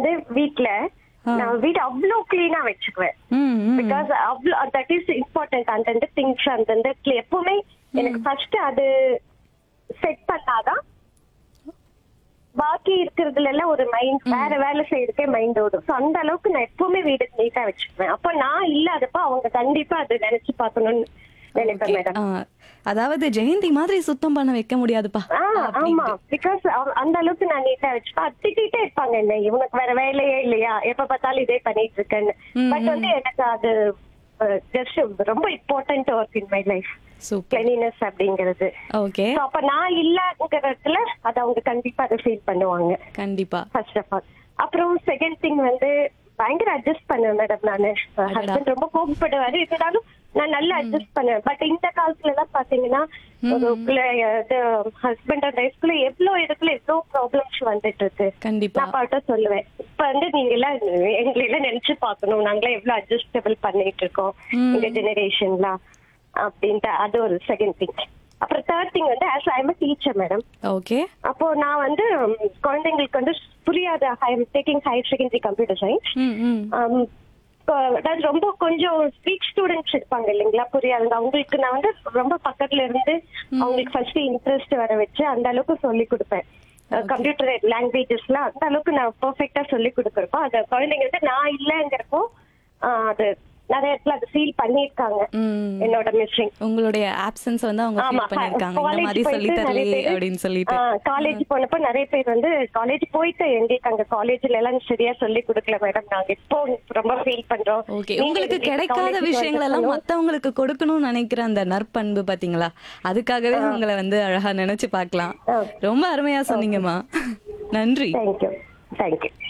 வந்து வீட்ல நான் வீடு அவ்வளோ கிளீனா வச்சுக்குவேன் ம், ம். பிகாஸ் அவ்வளோ தட் இஸ் இம்பார்ட்டன்ட் அந்தந்த திங்ஸ் அந்தந்த clean- எப்பவுமே எனக்கு ஃபர்ஸ்ட் அது செட் பண்ணாதான் பாக்கி இருக்கிறதுல எல்லாம் ஒரு மைண்ட் வேற வேலை செய்யறதுக்கே மைண்ட் ஓடும் சோ அந்த அளவுக்கு நான் எப்பவுமே வீடு நீட்டா வச்சுக்குவேன் அப்ப நான் இல்லாதப்ப அவங்க கண்டிப்பா அது நினைச்சு பார்க்கணும்னு நினைப்பேன் மேடம் ஆ, அதாவது ஜெயந்தி மாதிரி சுத்தம் பண்ண வைக்க முடியாதுப்பா ஆ ஆமா பிகாஸ் அந்த அளவுக்கு நான் நீட்டா வச்சுப்பேன் திட்டிட்டே இருப்பாங்க என்ன இவனுக்கு வேற வேலையே இல்லையா எப்ப பார்த்தாலும் இதே பண்ணிட்டு இருக்கேன்னு பட் வந்து எனக்கு அது ஜஸ்ட் ரொம்ப important work in my life super cleanliness அப்படிங்கிறது ஓகே So, அப்ப நான் இல்லங்கிறதுல அது அவங்க கண்டிப்பா அதை ஃபீல் பண்ணுவாங்க கண்டிப்பா ஃபர்ஸ்ட் ஆஃப் ஆல் அப்புறம் செகண்ட் திங் வந்து பயங்கர அட்ஜஸ்ட் பண்ணுவேன் மேடம் நானு ஹஸ்பண்ட் ரொம்ப கோபப்படுவாரு இருந்தாலும் நான் நல்லா அட்ஜஸ்ட் பண்ணுவேன் பட் இந்த காலத்துல எல்லாம் பாத்தீங்கன்னா ஒரு ஹஸ்பண்ட் அண்ட் ஒய்ஃப்குள்ள எவ்வளவு இடத்துல எவ்வளவு ப்ராப்ளம்ஸ் வந்துட்டு இருக்கு கண்டிப்பா நான் பாட்ட சொல்லுவேன் இப்ப வந்து நீங்க எல்லாம் எங்களை எல்லாம் நினைச்சு பார்க்கணும் நாங்களாம் எவ்வளவு அட்ஜஸ்டபிள் பண்ணிட்டு இருக்கோம் இந்த ஜெனரேஷன்லாம் அப்படின்ட்டு அது ஒரு செகண்ட் திங் அப்புறம் தேர்ட் திங் வந்து as I am teacher madam okay அப்போ நான் வந்து உம், குழந்தைங்களுக்கு வந்து புரியாத I am taking higher secondary computer science hmm hmm அதாவது ரொம்ப கொஞ்சம் வீக் ஸ்டூடெண்ட்ஸ் இருப்பாங்க இல்லைங்களா புரியாதுங்க அவங்களுக்கு நான் வந்து ரொம்ப பக்கத்துல இருந்து அவங்களுக்கு ஃபர்ஸ்ட் இன்ட்ரெஸ்ட் வர வச்சு அந்த அளவுக்கு சொல்லி கொடுப்பேன் கம்ப்யூட்டர் லாங்குவேஜஸ்லாம் அந்த அளவுக்கு நான் பெர்ஃபெக்டா சொல்லி கொடுக்குறப்போ அந்த குழந்தைங்க வந்து நான் இல்லைங்கிறப்போ ஆஹ், அது நிறைய இடத்துல அது ஃபீல் பண்ணியிருக்காங்க ம். என்னோட மிஸ்ஸிங் உங்களுடைய ஆப்சன்ஸ் வந்து அவங்க ஆமா ஃபீல் பண்ணிருக்காங்க இந்த காலேஜ் மாதிரி சொல்லி போயிட்டு நிறைய தரலையே பேரு அப்படின்னு சொல்லிட்டு காலேஜ் போனப்ப நிறைய பேர் வந்து காலேஜ் போயிட்டு எங்களுக்கு அங்க காலேஜ்ல எல்லாம் சரியா சொல்லி கொடுக்கல மேடம் நாங்க இப்போ ரொம்ப ஃபீல் பண்றோம் ஓகே நீங்க உங்களுக்கு எங்களுக்கு கிடைக்காத college க்கு விஷயங்கள் எல்லாம் வந்திருக்கணும். மத்தவங்களுக்கு கொடுக்கணும்னு நினைக்கிற அந்த நற்பண்பு பாத்தீங்களா அதுக்காகவே உங்களை வந்து அழகா நினைச்சு பார்க்கலாம் ஆ. ரொம்ப அருமையா சொன்னீங்கம்மா நன்றி Thank you. Thank you.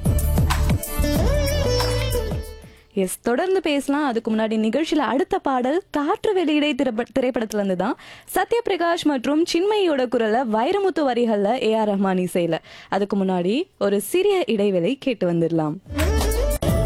Yes தொடர்ந்து பேசலாம் அதுக்கு முன்னாடி நிகழ்ச்சியில அடுத்த பாடல் காற்று வெளியிடை திரைப்ப- திரைப்படத்துல இருந்து தான் சத்யபிரகாஷ் மற்றும் சின்மயியோட குரல்ல வைரமுத்து வரிகள்ல ஏ ஆர் ரஹ்மான் இசையில அதுக்கு முன்னாடி ஒரு சிறிய இடைவேளை கேட்டு வந்துடலாம்